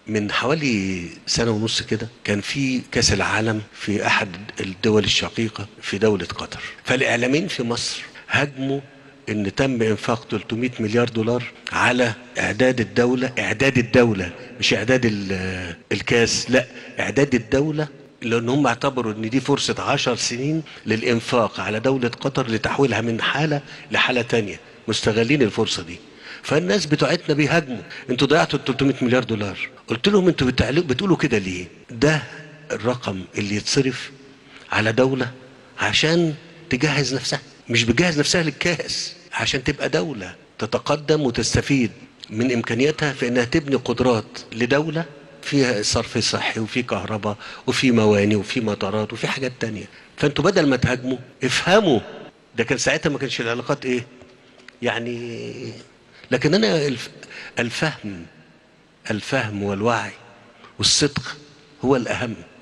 من حوالي سنة ونص كده كان في كأس العالم في أحد الدول الشقيقة في دولة قطر فالإعلاميين في مصر هاجموا ان تم انفاق 300 مليار دولار على اعداد الدولة اعداد الدولة مش اعداد ال- الكاس لا اعداد الدولة لان هم اعتبروا ان دي فرصة عشر سنين للانفاق على دولة قطر لتحويلها من حالة لحالة تانية مستغلين الفرصة دي فالناس بتوعتنا بيهاجموا انتوا ضيعتوا ال 300 مليار دولار قلت لهم انتوا بتعلق- بتقولوا كده ليه ده الرقم اللي يتصرف على دولة عشان تجهز نفسها مش بتجهز نفسها للكاس عشان تبقى دولة تتقدم وتستفيد من إمكانياتها في إنها تبني قدرات لدولة فيها صرف صحي وفي كهرباء وفي مواني وفي مطارات وفي حاجات تانية فانتوا بدل ما تهاجموا افهموا ده كان ساعتها ما كانش العلاقات ايه يعني لكن انا الف- الفهم الفهم والوعي والصدق هو الاهم